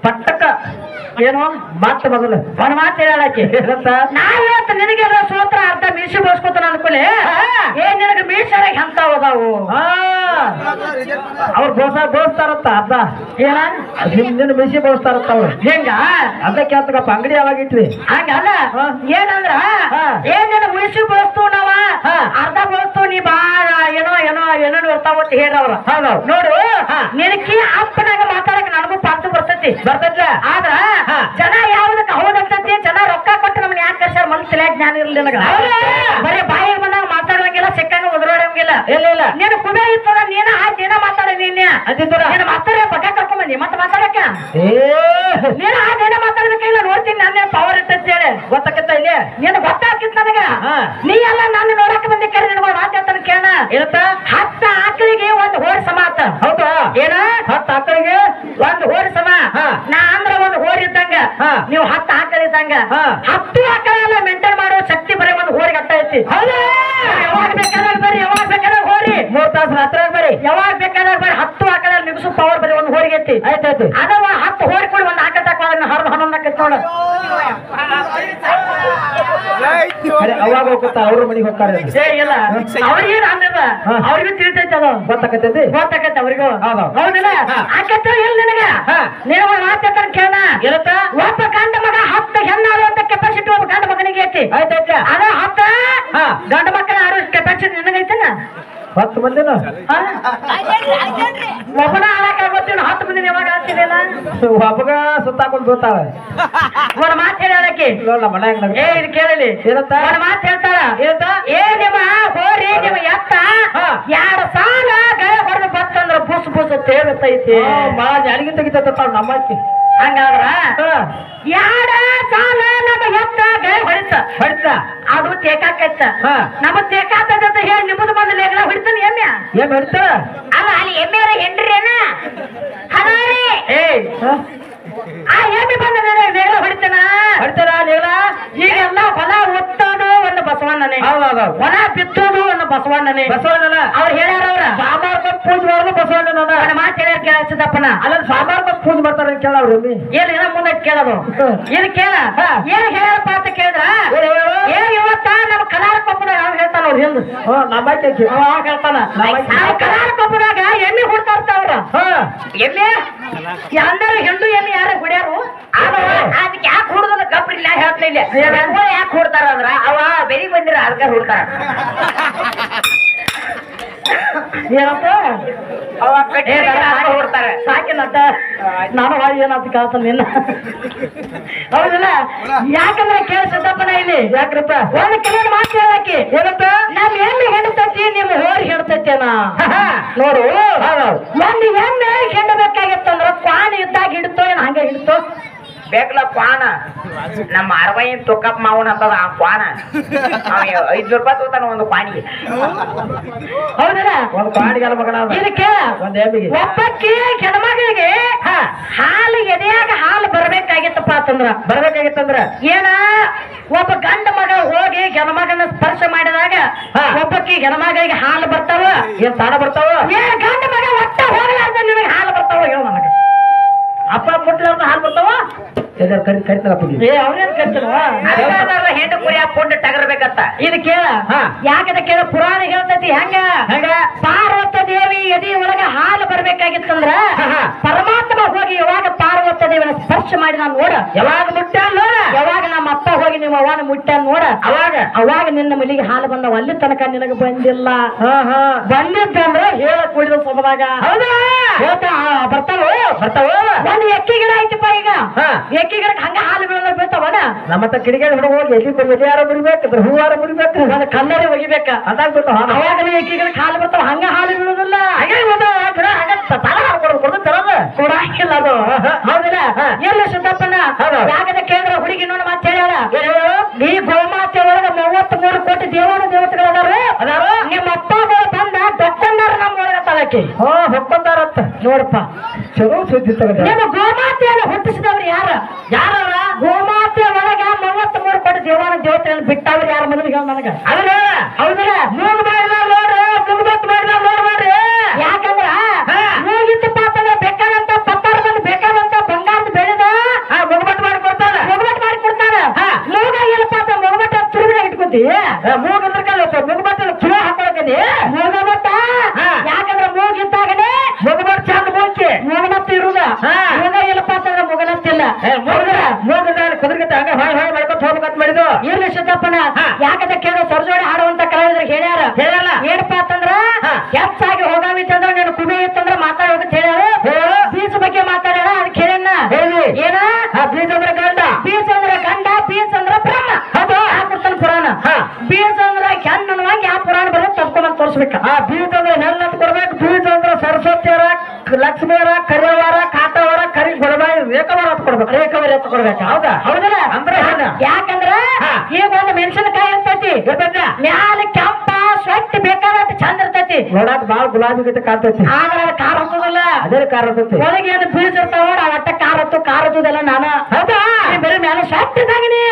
ಪಟ್ಟಕ ಏನು ಮಾತು ಮೊದಲು ಒಂದ್ ಮಾತು ಹೇಳಕ್ಕೆ ಏನಂತ ನಾವಿವತ್ತು ನಿನಗೆ ಸೋತ್ರ ಅರ್ಧ ಮೀಸಿ ಬೋಸ್ಕೊತಾನ ಅನ್ಕೊಲೆ ಏ ನಿನಗೆ ಮೀಸರ ಎಂತ ಹೋದಾವು ಹಾ ಅವ್ರು ಬೋಸ ಬೋಸ್ತಾರತ್ತ ಅರ್ಧ ಏನ ನಿಮ್ ನಿನ್ನ ಮಿಸಿ ಬೋಸ್ತಾರತ್ತ ಅವ್ರು ಹೆಂಗ ಅದಕ್ಕೆ ಅಂತಕಪ್ಪ ಅಂಗಡಿ ಯಾವಾಗ ಇಟ್ರಿ ಹಂಗಲ್ಲ ಹಾ. ಏನಂದ್ರ ಹಾ. ಏನೇನು ಮೀಸಿ ಬಳಸ್ತು ನಾವ ಹಾ. ಅರ್ಧ ಬಳಸ್ತು ನೀ ಬಾಳ ಏನೋ ಏನೋ ಏನೇನು ಇರ್ತಾವ ಅಂತ ಹೇಳವ್ರ ಹೌದೌದು ನೋಡು ಹಾ. ನಿನಕಿ ಅಪ್ಪನಾಗ ಮಾತಾಡಕ್ ನನಗೂ ಪಾಂತು ಬರ್ತೈತಿ ಬರ್ತೈತ್ಲ ಆದ್ರ ಹಾ. ಜನ ಯಾವ್ದಕ್ಕೆ ಹೌದಂತತಿ ಜನ ರೊಕ್ಕ ಕೊಟ್ಟು ನಮ್ನ ಯಾಕೆ ಕರ್ಸ್ಯಾರ ಮನ್ ತಲೆಯಾಗ ಜ್ಞಾನ ಇರಲಿಲ್ಲ ನನಗ ಹೌದಾ? ಬರೀ ಬಾಯಿಗೆ ಬಂದಾಗ ಮಾತಾಡುವಂಗಿಲ್ಲ ಸಿಕ್ಕಂಗ ಉದುರೋಡಂಗಿಲ್ಲ ಇಲ್ಲ ಇಲ್ಲ ನೀನು ಕುಬೆ ಇತ್ತದ ನೀನ ಆ ನೀನ ಮಾತಾಡ ನೀನೆ ಅಂತಿದ್ದೀರ ನೀನು ಮಾತಾಡ ಪಕ್ಕ ಕರ್ಕೊಂಡ್ ಬಂದಿ ಮತ್ತೆ ಮಾತಾಡಕ ಏ ನೀನು ಆ ನೀನ ಮಾತಾಡ್ಬೇಕಿಲ್ಲ ನೋಡ್ತೀನಿ ನನ್ನ ಪವರ್ ಇರ್ತೈತಿ ಹೇಳಿ ಗೊತ್ತಾಕತ್ತ ಇಲ್ಲಿ ನೀನು ಗೊತ್ತಾಗ್ತಿತ್ತು ನನಗ ಹಾ. ನೀ ಎಲ್ಲ ನಾನು ನೋಡಕ್ ಬಂದಿ ಕರೆ ನಿನಗೆ ಮಾತಾಡ್ತಾನೆ ಕೇಳ ಏನಂತ ಹತ್ತ ಆಕಳಿಗೆ ಒಂದು ಹೋರಿ ಸಮ ಆತ ಹೌದಾ ಏನ ಹತ್ತು ಆಕಳಿಗೆ ಒಂದು ಹೋರಿ ಸಮ ಹಾ. ನಾ ಅಂದ್ರ ಒಂದು ಹೋರಿ ಇದ್ದಂಗ ಹಾ. ನೀವು ಹತ್ತು ಆಕಳ ಇದ್ದಂಗ ಹಾ. ಹತ್ತು ಆಕಳ ಎಲ್ಲ ಮೇಂಟೈನ್ ಮಾಡೋ ಶಕ್ತಿ ಬರೀ ಒಂದು ಹೋರಿಗೆ ಅಟ್ಟ ಐತಿ ಹೌದಾ ಯಾವಾಗ ಬೇಕಾದಾಗ ಬರ್ರಿ ಯಾವಾಗ ಬೇಕಾದಾಗ ಹೋರಿ ಮೂರ್ ತಾಸು ರಾತ್ರಿ ಬರ್ರಿ ಯಾವಾಗ ಬೇಕಾದಾಗ ಬರ್ರಿ ಹತ್ತು ಆಕಳ ನಿಮಿಷ ಪವರ್ ಬರೀ ಒಂದು ಹೋರಿಗೆ ಐತಿ ಆಯ್ತಾಯ್ತು ಅದವ ಹತ್ತು ಹೋರಿ ಕೂಡ ಒಂದು ಆಕಳ ತಕೊಂಡ ಹರಿದು ಹನ್ನೊಂದು ಆಕೈತಿ ನೋಡು ಅರೆ, ಅವಾಗ ಹೋಗ್ತಾ ಅವ್ರ ಮನೆಗೆ ಹೋಗ್ತಾರೆ ಏ ಇಲ್ಲ ಅವ್ರಿಗೇನು ಅನ್ನದ ಹಾ. ಅವ್ರಿಗೂ ತಿಳಿತೈತಿ ಅದು ಗೊತ್ತಾಕತ್ತೈತಿ ಗೊತ್ತಾಗತ್ತೆ ಅವ್ರಿಗೂ ಹೌದು. ಹೌದಿಲ್ಲ ಹಾ. ಆಕತ್ತ ಇಲ್ಲ ನಿನಗ ಹಾ. ನೀನು ಮಾತಾಡ್ತಾನೆ ಕೇಳ ಏನಂತ ಒಬ್ಬ ಗಂಡ ಮಗ ಹತ್ತು ಹೆಣ್ಣಾಡುವಂತ ಕೆಪಾಸಿಟಿ ಒಬ್ಬ ಗಂಡ ಮಗನಿಗೆ ಐತಿ ಆಯ್ತಾಯ್ತ ಅದ ಹತ್ತ ಹಾ. ಗಂಡ ಮಕ್ಕಳ ಆಡೋ ಕೆಪಾಸಿಟಿ ನಿನಗೈತನ ಹತ್ತು ಮಂದಿನ ಒಬ್ಬನ ಆಡಕ್ಕಾಗೋತ್ತಿನ ಹತ್ತು ಮಂದಿ ಯಾವಾಗ ಆಗ್ತಿದಿಲ್ಲ ಒಬ್ಬಗ ಸುತ್ತಾಕೊಂಡು ಬೀಳ್ತಾಳೆ ಒಂದ್ ಮಾತು ಹೇಳಕ್ಕೆ ನೋಡ್ಲ ಮನ್ಯಾಗ ಏ ಇದು ಕೇಳಲಿ ಏನಂತ? ಒಂದ್ ಮಾತು ಹೇಳ್ತಾಳ ಏನಂತ? ಏ ನಿಮ್ಮ ಹೋರಿ ನಿಮ್ಮ ಎತ್ತ ಹಾ. ಎರಡು ಸಾಲ ಗಯ ಹೊಡೆದು ಬತ್ತಂದ್ರ ಬುಸ್ ಬುಸ್ ತೇಗುತ್ತೈತಿ ಮಳ ಜಾಲಿಗೆ ತೆಗಿತೈತ ನಮ್ಮಕ್ಕಿ ಹಂಗಾದ್ರ ಯಾಡ ಸಾಲ ನಮ್ಮ ಎತ್ತ ಗಯ ಹೊಡಿತ ಹೊಡಿತ ಅದು ತೇಕಾಕೈತ ಹಾ. ನಮ್ಮ ತೇಕಾತದ ಹೇಳಿ ನಿಮ್ಮದು ಬಂದ ಲೇಖನ ಹೊಡಿತಾನೆ ಎಮ್ಮೆ ಏನ್ ಹೊಡಿತಾರ ಅಲ್ಲ ಅಲ್ಲಿ ಎಮ್ಮೆ ಹೆಂಡ್ರೇನ ಹದಾರಿ ಏ ಆ ಎಮ್ಮೆ ಬಂದ ನೇಗಳ ಹೊಡಿತಾನ ಹೊಡಿತಾರ ನೀಲ ಈಗೆಲ್ಲ ಹೊಲ ಒತ್ತೋದು ಒಂದು ಬಸವಣ್ಣನೇ ಹೌದೌದು ಹೊಲ ಬಿತ್ತೋದು ಒಂದು ಬಸವಣ್ಣನೇ ಬಸವಣ್ಣನ ಅವ್ರು ಹೇಳ್ಯಾರ ಅವ್ರ ಸಾಂಬಾರ್ ಬಂದ್ ಪೂಜೆ ಮಾಡೋದು ಬಸವಣ್ಣನ ಅವನ ಮಾತು ಹೇಳ್ಯಾರ ಕೇಳಿಸಿದಪ್ಪನ ಅಲ್ಲ ಸಾಂಬಾರ್ ಬಂದ್ ಪೂಜೆ ಮಾಡ್ತಾರ ಕೇಳ ಅವ್ರ ಎಮ್ಮಿ ಏನ್ ಏನ ಮುಂದೆ ಕೇಳೋದು ಹ್ಮ್. ಇದು ಕೇಳ ಹಾ. ಏನ್ ಹೇಳ್ಯಾರಪ್ಪ ಅಂತ ಕೇಳಿದ್ರ ಏನ್ ಹೇಳು? ಏನ್ ಇವತ್ತ ನಮ್ಮ ಕಲಾರ ಕೊಪ್ಪದಾಗ ಅವ್ರು ಹೇಳ್ತಾನ ಅವ್ರು ಹಿಂದ್ ಹ್ಞೂ ನಮ್ಮಕ್ಕಿ ಆಕಿ. ಅವಾಗ ಹೇಳ್ತಾನ ನಮ್ಮ- ನಾವು ಕಲಾರ ಕೊಪ್ಪದಾಗ ಎಮ್ಮೆ ಹುಡ್ತಾ ಇರ್ತಾವ್ರ ಹಾ ಎಮ್ಮೆ ಎಲ್ಲರೂ ಹೆಣ್ಣು ಎಮ್ಮೆ ಯಾರ ಹೊಡ್ಯಾರು ಅದಕ್ಕೆ ಯಾಕೆ ಹುಡುಗನ ಕಪ್ರಿಲ್ಲ ಹೇಳ್ತಿಲ್ಲ ಯಾಕೆ ಹುಡ್ತಾರ ಅಂದ್ರ ಅವ ಬೆರಿ ಬಂದಿರ ಅದಕ್ಕೆ ಹುಡ್ತಾರ ಏನಪ್ಪ ಅವ ಏ, ಬೇಡ, ಸಾಕು ಹುಡ್ತಾರೆ. ಸಾಕಿಲ್ಲಂತ ನಾನು ಹಾಗೆ ಏನಾಯ್ತು ಕೇಳ್ತಾನೆ ನಿನ್ನ ಹೌದಲ್ಲ ಯಾಕಂದ್ರೆ ಕೇಳಿಸದಪ್ಪನ ಇಲ್ಲಿ ಯಾಕ್ರಪ್ಪ ಒಂದು ಕೆಲವೊಂದು ಮಾತು ಹೇಳಕ್ಕೆ ಏನಂತ ನಮ್ ಎಮ್ಮೆ ಹೆಣ್ತೈತಿ ನಿಮ್ಮ ಹೋರಿ ಹೆಣ್ತೈತೇನ ಹಾ. ನೋಡು ಹೌದೌದು. ಒಂದು ಎಮ್ಮೆ ಹೆಣ್ಣಬೇಕಾಗಿತ್ತಂದ್ರ ಕ್ವಾಣ ಇದ್ದಾಗ ಹಿಡ್ತೋ ಏನ್ ಹಂಗೆ ಹಿಡ್ತೋ ಬೇಕಲ್ಲ ಕ್ವಾನ ನಮ್ಮ ಅರವೈ ತುಕ್ಕಪ್ಪ ಮಾವನ ಅಂತದ ಆ ಕ್ವಾನ ಅವ ಐದ್ನೂರು ರೂಪಾಯಿ ತಗೋತಾನ ಒಂದು ಕ್ವಾನಿಗೆ ಹೌದಲ್ಲ ಒಂದ್ ಪಾಡಿಗೆಲ್ಲ ಮಗನ ಅದ. ಇದಕ್ಕೆ ಒಂದ್ ಎಮ್ಮಿಗೆ ಒಬ್ಬಕ್ಕೆ ಹೆಣ್ಮಗಳಿಗೆ ಹಾಲು ಎದೆಯಾಗ ಹಾಲು ಬರ್ಬೇಕಾಗಿತ್ತಪ್ಪ ಅಂತಂದ್ರ ಬರ್ಬೇಕಾಗಿತ್ತಂದ್ರ ಏನ ಒಬ್ಬ ಗಂಡ ಮಗ ಹೋಗಿ ಹೆಣ್ಮಗನ ಸ್ಪರ್ಶ ಮಾಡಿದಾಗ ಹಾ. ಒಬ್ಬಕ್ಕೆ ಹೆಣ್ಮಗಳಿಗೆ ಹಾಲು ಬರ್ತಾವ ಏನ್ ತಾಣ ಬರ್ತಾವ ಏ ಗಂಡ ಮಗ ಒಟ್ಟ ಹೋಗಲಾರ್ದ ನಿನಗೆ ಹಾಲು ಬರ್ತಾವ ಹೇಳು ನನಗೆ ಅಪ್ಪ ಮುಟ್ಲಾರ್ದ ಹಾಲು ಬರ್ತಾವ ಎಲ್ಲಾರು ಕರಿ ಕರಿತಾರಪ್ಪ ನೀವು. ಏ ಅವ್ರೇನ್ ಕರ್ತಿಲ್ವಾ ಅದಕ್ಕಾಗ ಹೆಣ್ಣು ಕುರಿಯ ಪುಂಡ ಟಗರ್ಬೇಕತ್ತ ಇದು ಕೇಳ ಹಾ. ಯಾಕಂತ ಕೇಳ ಪುರಾಣ ಹೇಳ್ತೈತಿ ಹೆಂಗ ಹೆಂಗ? ಪಾರ್ವತ ದೇವಿ ಎದಿ ಒಳಗ ಹಾಲು ಬರ್ಬೇಕಾಗಿತ್ತಂದ್ರ ಹಾ, ಹಾ. ಪರಮಾತ್ಮ ಹೋಗಿ ಯಾವಾಗ ಪಾರ್ವತ ದೇವಿನ ಸ್ಪರ್ಶ ಮಾಡಿ ನಾನು ನೋಡ ಯಾವಾಗ ಮುಟ್ಟ ನೋಡ ಯಾವಾಗ ನಮ್ಮ ಅಪ್ಪ ಹೋಗಿ ನಿಮ್ಮ ಅವ್ವನ ಮುಟ್ಟ ನೋಡ ಅವಾಗ ಅವಾಗ ನಿನ್ನ ಮಲಿಗೆ ಹಾಲು ಬಂದವ ಅಲ್ಲಿ ತನಕ ನಿನಗೆ ಬಂದಿಲ್ಲ ಹಾ ಹಾ ಬಂದಿದ್ದಂದ್ರೆ ಹೇಳ ಕುಡಿದ ಸೊಬದಾಗ ಹೌದಾ ಹೇಳ್ತಾ ಆ, ಬರ್ತಾವ ಬರ್ತಾವ ಒಂದು ಎಕ್ಕಿ ಗಿಡ ಐತಪ್ಪ ಈಗ ಹಾ. ಎಕ್ಕಿ ಗಿಡಕ್ಕೆ ಹಂಗ ಹಾಲು ಬೀಳೋದ್ರ ಬೀಳ್ತಾವನ ನಮ್ಮತ್ತ ಕಿಡಿಗೇಡಿ ಹುಡುಗ ಹೋಗಿ ಎಲ್ಲಿ ಬರ್ ಎಲ್ಲಿ ಯಾರೋ ಮುರಿಬೇಕಂದ್ರೆ ಹೂವಾರ ಮುರಿಬೇಕು ಒಂದು ಕಲ್ಲರಿ ಒಗಿಬೇಕ ಅದಾಗ ಬಿಟ್ಟು ಹಾಲು ಅವಾಗ ಎಕ್ಕಿ ಗಿಡಕ್ಕೆ ಹಾಲು ಬರ್ತಾವ ಹಂಗ ಹಾಲು ಬೀಳೋದಿಲ್ಲ ಹಾಗೆ ಹೋದ ಗಿಡ ಹಂಗ ತಲ ಹಾಕೊಡೋದು ಕೊಡೋದು ತರೋದು ಕೊಡಂಗಿಲ್ಲ ಅದು ಹೌದಿಲ್ಲ ಹಾ. ಎಲ್ಲ ಸಿದ್ದಪ್ಪನ ಹೌದು. ಯಾಕಂತ ಕೇಳಿದ್ರೆ ಹುಡುಗಿ ನೋಡ ಮತ್ತೆ ಹೇಳ್ಯಾಳ ಏನ್ ಹೇಳು? ಈ ಗೋಮಾತೆ ಒಳಗ ಮೂವತ್ತ್ ಮೂರು ಕೋಟಿ ದೇವಾನು ದೇವತೆಗಳು ಅದಾರು ಅದಾರು? ನಿಮ್ಮ ಅಪ್ಪಗಳು ಬಂದ ದೊಡ್ಡಣ್ಣರು ನಮ್ಮ ಒಳಗ ತಲಕ್ಕೆ ಹಾ ಹೊಕ್ಕೊಂತಾರತ್ತ ನೋಡಪ್ಪ ಚಲೋ ಸುದ್ದಿ ತಗದ ನಿಮ್ಮ ಗೋಮಾತೆಯನ್ನು ಹುಟ್ಟಿಸಿದವ್ರು ಯಾರ ಯಾರವ್ರ ಗೋಮಾತೆ ಒಳಗ ಮೂವತ್ತ್ ಮೂರು ಕೋಟಿ ದೇವಾನು ದೇವತೆಗಳನ್ನು ಬಿಟ್ಟವ್ರು ಯಾರ ಮೊದಲು ಹೇಳ ನನಗ ಅದನ್ನ ಹೌದಿಲ್ಲ ಮೂಗ್ ಮಾಡಿದ ನೋಡ್ರಿ ಮುಗ್ಬತ್ ಮಾಡಿದ ನೋಡ್ಬೇಡ್ರಿ ಯಾಕಂದ್ರ ಹಾ. ಮೂಗಿತ್ತು ಪಾಪದ ಬೇಕಾದಂತ ಪತ್ತಾರ ಬಂದು ಬೇಕಾದಂತ ಬಂಗಾರದ ಬೆಳೆದ ಮೂಗದ ಕುದುರ್ಗತ್ತ ಹಂಗ ಹಾಯ್ ಹಾಯ್ ಮಾಡ್ಕೊತ ಹೋಗ್ಬೇಕಂತ ಮಾಡಿದ್ದು ಇರ್ಲಿ ಸಿದ್ದಪ್ಪನ ಹಾ. ಯಾಕಂತ ಕೇಳೋ ಸರ್ಜೋಡಿ ಹಾಡುವಂತ ಕಲಾವಿದ್ರು ಹೇಳ್ಯಾರ ಹೇಳಲ್ಲ ಏನಪ್ಪಾ ಅಂತಂದ್ರ ಹಾ. ಹೆಚ್ಚಾಗಿ ಹೋಗಾವಿತ್ತಂದ್ರ ನೀನು ಕುಬಿ ಇತ್ತಂದ್ರ ಮಾತಾಡೋದಕ್ಕೆ ಹೇಳ್ಯಾರ ಹೇಳು. ಬೀಚ್ ಬಗ್ಗೆ ಮಾತಾಡ್ಯಾರ ಅದಕ್ಕೆ ಹೇಳ್ಯಾನ ಹೇಳಿ ಏನ ಆ ಬೀಜ ಅಂದ್ರೆ ಗಂಡ ಬೀಚ್ ಅಂದ್ರ ಗಂಡ ಬೀಚ್ ಅಂದ್ರ ಬ್ರಹ್ಮ ಹೌದು. ಹಾಕ್ಬಿಡ್ತಾನ ಪುರಾಣ ಹಾ. ಬೀಚ್ ಅಂದ್ರ ಹೆಣ್ಣು ಅನ್ನುವಂಗ ಯಾವ ಪುರಾಣ ಬರುತ್ತೆ ತಪ್ಕೊಂಡ್ ತೋರ್ಸ್ಬೇಕ ಆ ಬೀಜ ಅಂದ್ರೆ ಹೆಣ್ಣ ಅಂತ ಕೊಡ್ಬೇಕು ಬೀಜ ಅಂದ್ರೆ ಸರಸ್ವತಿಯರ ಲಕ್ಷ್ಮಿಯರ ಕರಿಯವರ ಕಾಟವರ ಕರಿ ಗೊಡಬಾಯಿ ರೇಖವರ ಅಂತ ಕೊಡ್ಬೇಕು ರೇಖವರಿ ಎತ್ತು ಕೊಡ್ಬೇಕ ಹೌದಾ ಹೌದಲ್ಲ ಅಂದ್ರೆ ಹೆಣ್ಣ. ಯಾಕಂದ್ರ ಹಾ. ಈಗ ಒಂದು ಮೆಣಸಿನಕಾಯಿ ಇರ್ತೈತಿ ಇರ್ತೈತೆ? ಮ್ಯಾಲ ಕೆಂಪ ಸ್ವಚ್ಛ ಬೇಕಾದಷ್ಟು ಚಂದ ಇರ್ತೈತಿ ನೋಡಕ್ ಬಾಳ ಗುಲಾಬಿ ಗೀತೆ ಕಾಣ್ತೈತಿ ಆದ್ರ ಅದು ಖಾರ ಹತ್ತದಲ್ಲ ಅದೇ ಕಾರ ಇರ್ತೈತಿ ಒಳಗೆ ಏನು ಬೀಜ ಇರ್ತಾವ ನೋಡ ಒಟ್ಟ ಖಾರ ಹತ್ತು ಖಾರ ಹತ್ತದಲ್ಲ ನಾನ ಹೌದಾ ನೀ ಬರೀ ಮ್ಯಾಲ ಸ್ವಚ್ಛ ಇದ್ದಾಗಿನಿ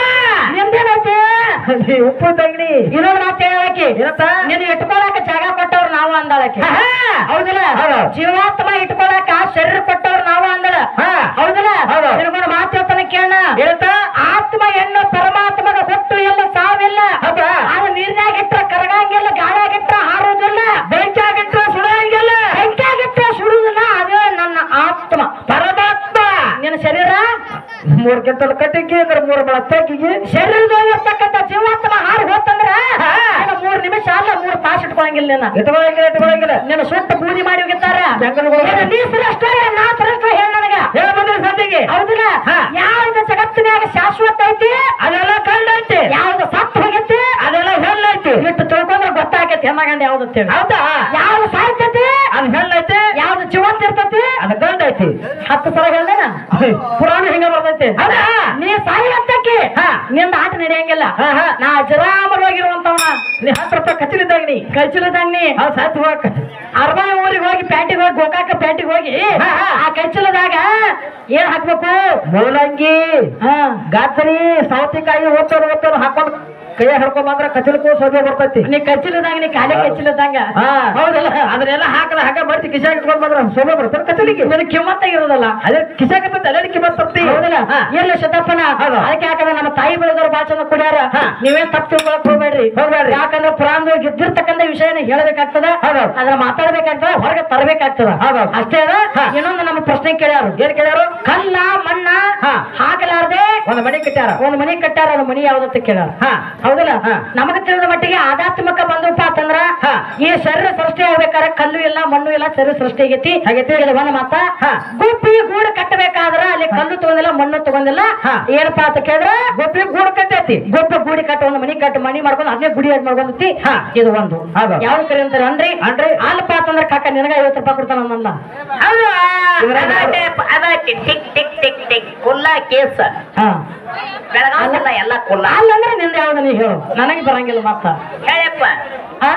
ನಿಮ್ದೇನೈತಿ ಈ ಉಪ್ಪು ತಂಗಡಿ ಇನ್ನೊಂದು ಮಾತು ಹೇಳಕ್ಕೆ ಏನಪ್ಪ ನಿನ್ ಇಟ್ಕೊಳಕ ಜಾಗ ಕೊಟ್ಟವ್ರು ನಾವು ಅಂದಾಳಕ್ಕೆ ಆಹಾ. ಹೌದಲ್ಲ ಹೌದು. ಜೀವಾತ್ಮ ಇಟ್ಕೊಳಕ ಶರೀರ ಕೊಟ್ಟವ್ರು ನಾವು ಅಂದಳ ಹಾ. ಹೌದಲ್ಲ ಹೌದು. ನಿನಗೊಂದು ಮಾತು ಹೇಳ್ತಾನೆ ಕೇಳ ಏನಂತ ಆತ್ಮ ಹೆಣ್ಣು ಪರಮಾತ್ಮಗ ಹೊಟ್ಟು ಎಲ್ಲ ಸಾವಿಲ್ಲ ಹೌದಾ? ಅದು ನೀರ್ನಾಗ ಇಟ್ರ ಕರಗಂಗಿಲ್ಲ ಗಾಳಿಯಾಗ ಇಟ್ರ ಹಾರೋದಿಲ್ಲ ಬೆಂಕಿಯಾಗಿಟ್ರೆ ಸುಡಂಗಿಲ್ಲ ಬೆಂಕಿಯಾಗಿಟ್ರ ಸುಡುದಿಲ್ಲ ಅದೇ ನನ್ನ ಆತ್ಮ ಪರಮಾತ್ಮ ನಿನ್ನ ಶರೀರ ಮೂರ್ ಕೆತ್ತಲ ಕಟ್ಟಿಗೆ ಅಂದ್ರೆ ಮೂರ್ ಬಳ ತೆಗಿಗೆ ಶರೀರದಲ್ಲಿರ್ತಕ್ಕಂಥ ಜೀವಾತ್ಮ ಹಾರು ಹೋತಂದ್ರ ನಿನ್ನ ಮೂರ್ ನಿಮಿಷ ಅಲ್ಲ ಮೂರ್ ತಾಸು ಇಟ್ಕೊಳಂಗಿಲ್ಲ ನಿನ್ನ ಇಟ್ಕೊಳಂಗಿಲ್ಲ ಇಟ್ಕೊಳಂಗಿಲ್ಲ ನಿನ್ನ ಸುಟ್ಟು ಬೂದಿ ಮಾಡಿ ಹೋಗಿತ್ತಾರ ಜಂಗಲ್ಗಳು- ಏನ ನೀ ಶ್ರೇಷ್ಠ ನಾ ಶ್ರೇಷ್ಠ ಹೇಳ ನನಗ ಹೇಳ ಬಂದ್ರೆ ಸದ್ಯಗೆ ಹೌದಿಲ್ಲ ಹಾ. ಯಾವ್ದು ಜಗತ್ತಿನಾಗ ಶಾಶ್ವತ ಐತಿ ಅದೆಲ್ಲ ಕಂಡೈತಿ ಯಾವ್ದು ಸತ್ತು ಹೋಗೈತಿ ಅದೆಲ್ಲ ಹೆಣ್ಣೈತಿ ಇಟ್ಟು ತಿಳ್ಕೊಂಡ್ರೆ ಗೊತ್ತಾಗೈತಿ ಹೆಮ್ಮಗಂಡ ಯಾವ್ದು ಅಂತೇಳಿ ಹೌದಾ ಯಾವ್ದು ಸಾಯ್ತೈತಿ ಅದು ಹೆಣ್ಣೈತಿ ಯಾವ್ದು ಜೀವಂತ ಇರ್ತೈತಿ ಅದು ಗಂಡೈತಿ ಹತ್ತು ಸಲ ಹೇಳ್ದೇನ ಪುರಾಣ ಹಿಂಗ ಬರ್ತೈತಿ ಹೌದಾ ನೀ ಸಾಯಿ ಅಂತಕ್ಕೆ ಹಾ. ನಿಂದ ಆಟ ನಡೆಯಂಗಿಲ್ಲ ಹಾ, ಹಾ. ನಾ ಜರಾಮರವಾಗಿರುವಂತವನ ನೀ ಹತ್ತು ರೂಪಾಯಿ ಕಚ್ಚಲಿದ್ದಾಗ ನೀ ಕೈಚಲದಂಗಿ ಅದು ಸಾಯ್ತು ಹೋಗಕ್ಕ ಅರ್ಬಾಯಿ ಊರಿಗೆ ಹೋಗಿ ಪ್ಯಾಂಟಿಗೆ ಹೋಗಿ ಗೋಕಾಕ ಪ್ಯಾಂಟಿಗೆ ಹೋಗಿ ಹಾ, ಹಾ. ಆ ಕೈಚಲದಾಗ ಏನ್ ಹಾಕ್ಬೇಕು ಮೂಲಂಗಿ ಹಾ ಗಾತ್ರಿ ಸೌತಿಕಾಯಿ ಓದ್ತಾರ ಓದ್ತಾರ ಹಾಕೊಂಡ್ ಕೈ ಹಿಡ್ಕೊಂಡ್ ಬಂದ್ರ ಕಚ್ಚಲಕ್ಕೂ ಸೋದೆ ಬರ್ತೈತಿ ನೀ ಕಚ್ಚಿಲದಂಗ ನೀ ಕಾಲೇ ಕಚ್ಚಿಲದಂಗ ಹಾ ಹೌದಲ್ಲ ಅದನ್ನೆಲ್ಲ ಹಾಕಲ ಹಾಕ ಮಾಡ್ತಿ ಕಿಶಾಗ ಇಟ್ಕೊಂಡ್ ಬಂದ್ರ ಸೋದೆ ಬರ್ತಾರ ಕಚ್ಚಲಿಗೆ ನಿನ್ ಕಿಮ್ಮತ್ತ ಇರೋದಲ್ಲ ಅದೇ ಕಿಶಾಗ ಅಲ್ಲೇ ಕಿಮ್ಮತ್ ತರ್ತಿ ಹೌದಲ್ಲ ಹಾ. ಇಲ್ಲ ಶತಪ್ಪನ ಹೌದು. ಅದಕ್ಕೆ ಯಾಕಂದ್ರೆ ನಮ್ಮ ತಾಯಿ ಬೆಳೆದವ್ರು ಭಾಳ ಚಂದ ಕುಡಿಯಾರ ಹಾ. ನೀವೇನ್ ತಪ್ಪು ತಿಳ್ಕೊಳಕ್ ಹೋಗ್ಬೇಡ್ರಿ ಹೋಗ್ಬೇಡ್ರಿ. ಯಾಕಂದ್ರೆ ಪುರಾಣದೊಳಗೆ ಇದ್ದಿರ್ತಕ್ಕಂಥ ವಿಷಯನ ಹೇಳಬೇಕಾಗ್ತದ ಹೌದು. ಅದ್ರ ಮಾತಾಡ್ಬೇಕಾಗ್ತದ ಹೊರಗೆ ತರಬೇಕಾಗ್ತದ ಹೌದು. ಅಷ್ಟೇ ಅದ ಹಾ. ಇನ್ನೊಂದು ನಮ್ಮ ಪ್ರಶ್ನೆ ಕೇಳ್ಯಾರು ಏನ್ ಕೇಳ್ಯಾರು ಕಲ್ಲ ಮಣ್ಣ ಹಾ. ಹಾಕಲಾರ್ದೆ ಒಂದ್ ಮನೆ ಕಟ್ಟ್ಯಾರ ಒಂದ್ ಮನಿ ಕಟ್ಟಾರ ಅದು ಮನಿ ಯಾವ್ದತ್ತ ಕೇಳ್ಯಾರ ಹಾ ಹೌದಲ್ಲ ಹಾ. ನಮಗ ತಿಳಿದ ಮಟ್ಟಿಗೆ ಆಧ್ಯಾತ್ಮಿಕ ಬಂದಪ್ಪ ಅಂತಂದ್ರ ಹಾ. ಈ ಶರೀರ ಸೃಷ್ಟಿ ಆಗ್ಬೇಕಾದ್ರೆ ಕಲ್ಲು ಇಲ್ಲ ಮಣ್ಣು ಇಲ್ಲ ಶರೀರ ಸೃಷ್ಟಿ ಆಗೈತಿ ಆಗೈತಿ. ಇದು ಒಂದ್ ಮಾತ ಹಾ. ಗುಬ್ಬಿ ಗೂಡು ಕಟ್ಟಬೇಕಾದ್ರ ಅಲ್ಲಿ ಕಲ್ಲು ತಗೊಂಡಿಲ್ಲ ಮಣ್ಣು ತಗೊಂಡಿಲ್ಲ ಹಾ. ಏನಪ್ಪಾ ಅಂತ ಕೇಳಿದ್ರೆ ಗೊಬ್ಬಿ ಗೂಡು ಕಟ್ಟೈತಿ ಗೊಬ್ಬ ಗೂಡಿ ಕಟ್ಟ ಒಂದು ಮನಿ ಕಟ್ಟ ಮನಿ ಮಾಡ್ಕೊಂಡು ಅದೇ ಗುಡಿ ಅದ್ ಮಾಡ್ಕೊಂಡೈತಿ ಹಾ. ಇದು ಒಂದು ಹೌದು. ಯಾವ ಕರೆ ಅಂತಾರೆ ಅಂದ್ರಿ ಅನ್ರಿ? ಅಲ್ಪ ಅಂತಂದ್ರ ಕಾಕ ನಿನಗ ಐವತ್ತು ರೂಪಾಯಿ ಕೊಡ್ತಾನ ಅಂದ ಹೌದು ಇದ್ರಾಗ- ಅದಾಟೆ ಅದಾಟೆ ಟಿಕ್ ಟಿಕ್ ಟಿಕ್ ಟಿಕ್ ಕುಲ್ಲ ಕೇಸ ಹಾ ಬೆಳಗಾವಿಲ್ಲ ಎಲ್ಲ ಕುಲ್ಲ ಅಲ್ಲಂದ್ರೆ ನಿಂದ ಯಾವ್ದು ನೀ ಹೇಳು ನನಗೆ ಬರಂಗಿಲ್ಲ ಮತ್ತ ಹೇಳಪ್ಪ ಹಾ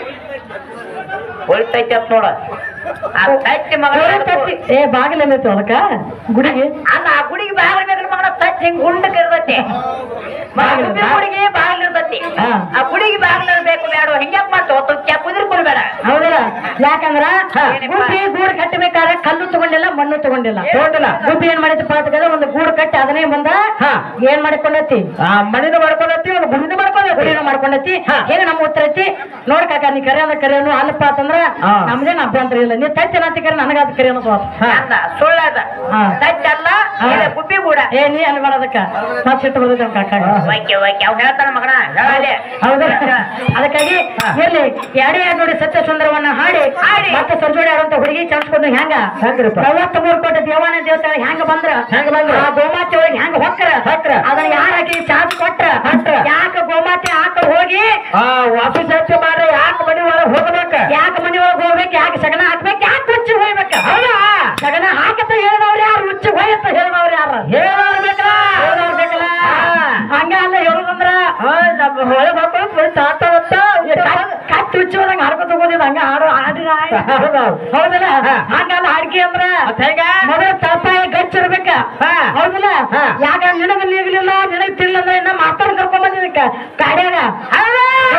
ಹೊಳಿತೈತಿ ಅಂತ ನೋಡ ಆ ತತ್ತಿ ಮಗಳ ತತ್ತಿ. ಏ ಬಾಗಿಲ ಏನೈತಿ ಅದಕ್ಕ ಗುಡಿಗೆ ಅಲ್ಲ ಆ ಗುಡಿಗೆ ಬಾಗಿಲ ಮೇಲೆ ಮಗಳ ತತ್ತಿ ಹಿಂಗ್ ಗುಂಡಕ್ ಇರ್ತೈತಿ ಬಾಗಿಲು, ಗುಬ್ಬಿ ಬಾ- ಗುಡಿಗೆ ಬಾಗಿಲು ಇರ್ತೈತಿ ಹಾ. ಆ ಗುಡಿಗೆ ಬಾಗಿಲು ಇರ್ಬೇಕು ಬೇಡ ಹಿಂಗ್ಯಾಕ್ ಮಾಡ್ತಾವ ತುಕ್ಕ ಕುದುರೆ ಬೇಡ ಹೌದಲ್ಲ ಯಾಕಂದ್ರ ಹಾ. ಗುಬ್ಬಿ ಗೂಡು ಕಟ್ಟಬೇಕಾದ್ರೆ ಕಲ್ಲು ತಗೊಂಡಿಲ್ಲ ಮಣ್ಣು ತಗೊಂಡಿಲ್ಲ ತಗೊಂಡಿಲ್ಲ. ಗುಬ್ಬಿ ಏನ್ ಮಾಡಿದಪ್ಪ ಅಂತಂದ್ರೆ ಒಂದು ಗೂಡು ಕಟ್ಟಿ ಅದನ್ನೇ ಬಂದ ಹಾ. ಏನ್ ಮಾಡ್ಕೊಂಡೈತಿ ಆ ಮಣಿನ ಮಾಡ್ಕೊಂಡೈತಿ ಒಂದು ಗುಡಿನ ಮಾಡ್ಕೊಂಡೈತಿ ಗುಡಿನ ಮಾಡ್ಕೊಂಡೈತಿ ಹಾ. ಏನ ನಮ್ಮ ಉತ್ತರ ಐತಿ ನೋಡ್ ಕಾಕ ನೀ ಕರೆ ಅಂದ್ರ ಕರೆಯೋನು ಅಲ್ಲಪ್ಪ ಅಂತಂದ್ರ ಹಾ. ನಮ್ದೇನ್ ಅಭ್ಯಂತರ ಇಲ್ಲ ನೀ ತತ್ತಿ ಅಂತ ಕರೆ ನನಗ ಅದ್ ಕರೆಯೋನು ಸ್ವಾತ ಹಾ. ಅಂದ ಸುಳ್ಳದ ಹಾ. ತತ್ತಿ ಅಲ್ಲ ಹಾ. ಇದು ಗುಬ್ಬಿ ಗೂಡ ಏ ನೀ ಅನ್ಬೇಡದಕ್ಕ ಮತ್ ಸಿಟ್ಟು ಬರ್ತೈತಿ ಕಾಕ ಓಕೆ ಓಕೆ ಅವ್ ಹೇಳ್ತಾನ ಮಗನ ಹೇಳಲಿ ಹೌದಲ್ಲ ಅದಕ್ಕಾಗಿ ಹಾ. ಎಲ್ಲಿ ಎರಡೇ ಎರಡು ನೋಡಿ ಸತ್ಯ ಸುಂದರವನ್ನ ಹಾಡಿ ಹಾಡಿ. ಮತ್ತೆ ಸಂಜೋಡಿ ಆಡುವಂತ ಹುಡುಗಿ ಚಾನ್ಸ್ಕೊಂಡು ಹೆಂಗ ಹೆಂಗ್ರಿಪ್ಪ? ಮೂವತ್ತ್ ಮೂರು ಕೋಟಿ ದೇವಾನ ದೇವತೆ ಹೆಂಗ ಬಂದ್ರ ಹೆಂಗ್ ಬಂದ್ರ? ಆ ಗೋಮಾತೆ ಒಳಗೆ ಹೆಂಗ ಹೊಕ್ಕರ ಹೊಕ್ರ. ಅದನ್ನ ಯಾರ ಹಾಕಿ ಚಾರ್ಜ್ ಕೊಟ್ರ ಕೊಟ್ರ. ಯಾಕ ಗೋಮಾತೆ ಹಾಕ ಹೋಗಿ ಆ ವಾಸು ಶಾಂತಿ ಮಾಡ್ರೆ ಯಾಕೆ ಮನಿ ಒಳಗೆ ಹೋಗ್ಬೇಕ ಯಾಕ ಮನಿ ಒಳಗೆ ಹೋಗ್ಬೇಕು ಯಾಕೆ ಸಗಣ ಹಾಕ್ಬೇಕು ಯಾಕೆ ಹುಚ್ಚಿ ಹೋಗ್ಬೇಕ ಹೌದಾ ಸಗಣ ಹಾಕತ್ತ ಹೇಳಿದವ್ರು ಯಾರು ಹುಚ್ಚಿ ಹೋಯತ್ತ ಹೇಳಿದವ್ರು ಯಾರು ಹೇಳೋರ್ ಬೇಕಲ್ಲ? ಹೇಳಿದವ್ರು ಬೇಕಲ್ಲ ಹಾ. ಹಂಗ ಅಲ್ಲ ಹೇಳುದಂದ್ರ ಆ, ನಮ್ಮ ಹೊಳೆ ಮಕ್ಕಳು ಬರೀ ತಾತಾವತ್ತ ಕಟ್ಟಿ ಹುಚ್ಚಿ ಹೋದಂಗ ಹರ್ಕೊತ ಹೋಗೋದಿಲ್ಲ ಹಂಗ ಹಾಡು ಹಾಡಿರ ಹೌದೌದು. ಹೌದಲ್ಲ ಹಾ. ಹಂಗಲ್ಲ ಹಾಡ್ಕಿ ಅಂದ್ರ ಮತ್ತ್ ಹೆಂಗ? ಮೊದಲ ತಳಪಾಯ ಗಚ್ಚಿರ್ಬೇಕ ಹಾ. ಹೌದಲ್ಲ ಹಾ. ಯಾಕ ನಿನಗ ನೀಗ್ಲಿಲ್ಲ ನಿನಗ್ ತಿಳ್ಳ ಅಂದ್ರೆ ಇನ್ನ ಮಾತಾಡ್ ಕರ್ಕೊಂಡ್ ಬಂದಿನಿ ಕಾಡ್ಯಾಗ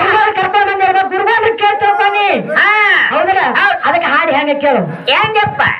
ಕರ್ಕೊಂಡ್ ಬಂದಿರ್ಬೇಕು ಗುರುಗಾರ ಕೇಳ್ತಿರ್ಬಾನಿ ಹಾ ಹೌದಲ್ಲ ಅದಕ್ಕೆ ಹಾಡಿ ಹೆಂಗ ಕೇಳು ಹೆಂಗಪ್ಪ